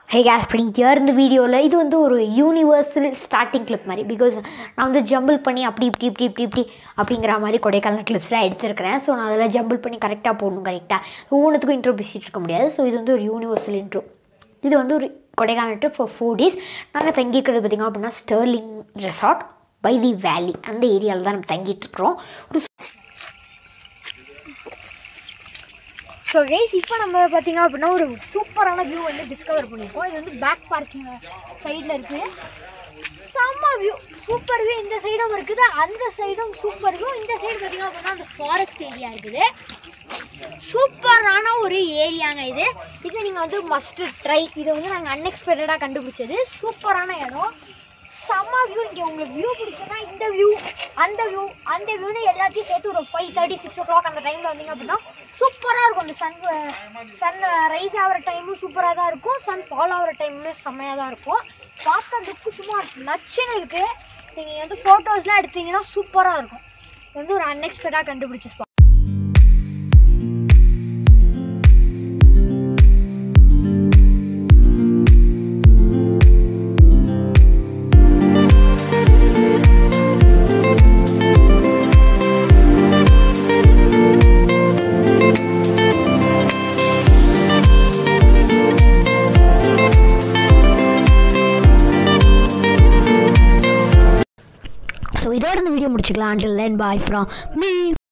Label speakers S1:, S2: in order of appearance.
S1: ஹே case பண்ணிக்கிட்டே இந்த வீடியோவில் இது வந்து ஒரு யூனிவர்சல் ஸ்டார்டிங் கிளிப் மாதிரி பிகாஸ் நான் வந்து ஜம்பிள் பண்ணி அப்படி இப்படி இப்படி இப்படி இப்படி அப்படிங்கிற மாதிரி கொடைக்கானல் கிளிப்ஸ்லாம் எடுத்திருக்கிறேன் ஸோ நான் அதெல்லாம் ஜம்பிள் பண்ணி கரெக்டாக போடணும் கரெக்டாக ஒவ்வொன்றுத்துக்கும் இன்ட்ரோ பேசிகிட்டு இருக்க முடியாது ஸோ இது வந்து ஒரு யூனிவர்சல் இன்ட்ரோ இது வந்து ஒரு Kodaikanal trip for four days நாங்கள் தங்கியிருக்கிறது பார்த்திங்க அப்படின்னா ஸ்டர்லிங் ரெசார்ட் பை தி வேலி அந்த ஏரியாவில் தான் நம்ம தங்கிட்டுருக்குறோம் ஒரு ஸோ கைஸ் இப்போ நம்ம பார்த்தீங்க அப்படின்னா ஒரு சூப்பரான வியூ வந்து டிஸ்கவர் பண்ணியிருக்கோம் இது வந்து பேக் பார்க்கிங் சைடில் இருக்குது செம்ம வியூ சூப்பர் வியூ இந்த சைடும் இருக்குது அந்த சைடும் சூப்பர் வியூ இந்த சைடு பார்த்தீங்க அப்படின்னா அந்த ஃபாரஸ்ட் ஏரியா இருக்குது சூப்பரான ஒரு ஏரியாங்க இது இது நீங்கள் வந்து மஸ்ட் ட்ரை இது வந்து நாங்கள் அன்எக்ஸ்பெக்டடாக கண்டுபிடிச்சது சூப்பரான இடம் செம்ம வியூ இங்கே உங்களுக்கு வியூ பிடிச்சதுன்னா இந்த வியூ அந்த வியூ அந்த வியூன்னு எல்லாத்தையும் சேர்த்து ஒரு five thirty six o'clock அந்த டைமில் வந்தீங்க அப்படின்னா சூப்பராக இருக்கும் அந்த சன் சன் ரைஸ் ஆகிற டைமும் சூப்பராக தான் இருக்கும் சன் ஃபால் ஆகிற டைமும் செம்மையாக தான் இருக்கும் பார்த்த லுக்கு சும்மா நச்சுன்னு இருக்குது நீங்கள் வந்து ஃபோட்டோஸ்லாம் எடுத்தீங்கன்னா சூப்பராக இருக்கும் இது வந்து ஒரு அன்எக்ஸ்பெக்டாக கண்டுபிடிச்ச ஸ்பாட் ஸோ இதோட இந்த வீடியோ முடிச்சுக்கலாம் until then bye from me